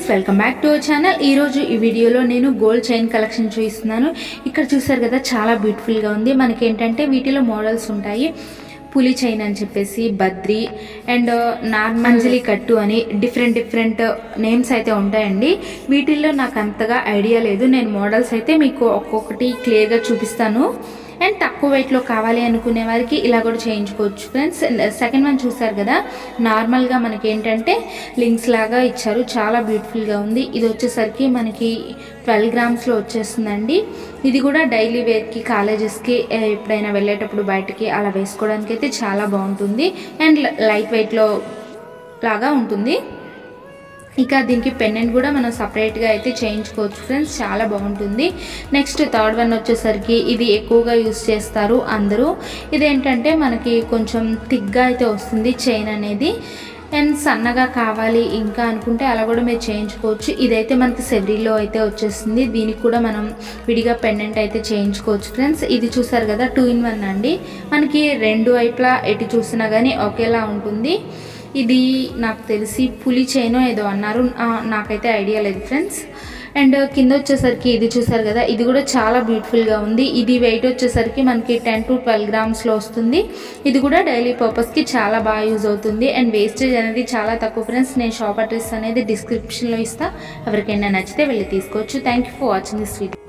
welcome back to our channel ఈరోజు ఈ వీడియోలో నేను గోల్డ్ చైన్ కలెక్షన్ చూపిస్తున్నాను ఇక్కడ చూసారు కదా చాలా బ్యూటిఫుల్గా ఉంది మనకి ఏంటంటే వీటిలో మోడల్స్ ఉంటాయి పులి చైన్ అని చెప్పేసి బద్రి అండ్ నార్మంజలి కట్టు అని డిఫరెంట్ డిఫరెంట్ నేమ్స్ అయితే ఉంటాయండి వీటిల్లో నాకు అంతగా ఐడియా లేదు నేను మోడల్స్ అయితే మీకు ఒక్కొక్కటి క్లియర్గా చూపిస్తాను అండ్ తక్కువ వెయిట్లో కావాలి అనుకునే వారికి ఇలా కూడా చేయించుకోవచ్చు ఫ్రెండ్స్ సెకండ్ వన్ చూసారు కదా నార్మల్గా మనకి ఏంటంటే లింక్స్ లాగా ఇచ్చారు చాలా బ్యూటిఫుల్గా ఉంది ఇది వచ్చేసరికి మనకి ట్వెల్వ్ గ్రామ్స్లో వచ్చేస్తుందండి ఇది కూడా డైలీ వేర్కి కాలేజెస్కి ఎప్పుడైనా వెళ్ళేటప్పుడు బయటకి అలా వేసుకోవడానికి అయితే చాలా బాగుంటుంది అండ్ లైట్ వెయిట్లో లాగా ఉంటుంది ఇక దీనికి పెన్నెంట్ కూడా మనం సపరేట్గా అయితే చేయించుకోవచ్చు ఫ్రెండ్స్ చాలా బాగుంటుంది నెక్స్ట్ థర్డ్ వన్ వచ్చేసరికి ఇది ఎక్కువగా యూస్ చేస్తారు అందరూ ఇదేంటంటే మనకి కొంచెం థిక్గా అయితే వస్తుంది చైన్ అనేది అండ్ సన్నగా కావాలి ఇంకా అనుకుంటే అలా కూడా మీరు చేయించుకోవచ్చు ఇదైతే మనకి సెవరీలో అయితే వచ్చేస్తుంది దీనికి కూడా మనం విడిగా పెండెంట్ అయితే చేయించుకోవచ్చు ఫ్రెండ్స్ ఇది చూసారు కదా టూ ఇన్ వన్ అండి మనకి రెండు వైపులా ఎటు చూసినా కానీ ఒకేలా ఉంటుంది ఇది నాకు తెలిసి పులి చైనో ఏదో అన్నారు ఆ, నాకైతే ఐడియా లేదు ఫ్రెండ్స్ అండ్ కింద వచ్చేసరికి ఇది చూసారు కదా ఇది కూడా చాలా బ్యూటిఫుల్గా ఉంది ఇది వెయిట్ వచ్చేసరికి మనకి టెన్ టు ట్వెల్వ్ గ్రామ్స్లో వస్తుంది ఇది కూడా డైలీ పర్పస్కి చాలా బాగా యూజ్ అవుతుంది అండ్ వేస్టేజ్ అనేది చాలా తక్కువ ఫ్రెండ్స్ నేను షాప్ అడ్రస్ అనేది డిస్క్రిప్షన్లో ఇస్తా ఎవరికైనా నచ్చితే వెళ్ళి తీసుకోవచ్చు thank you for watching this video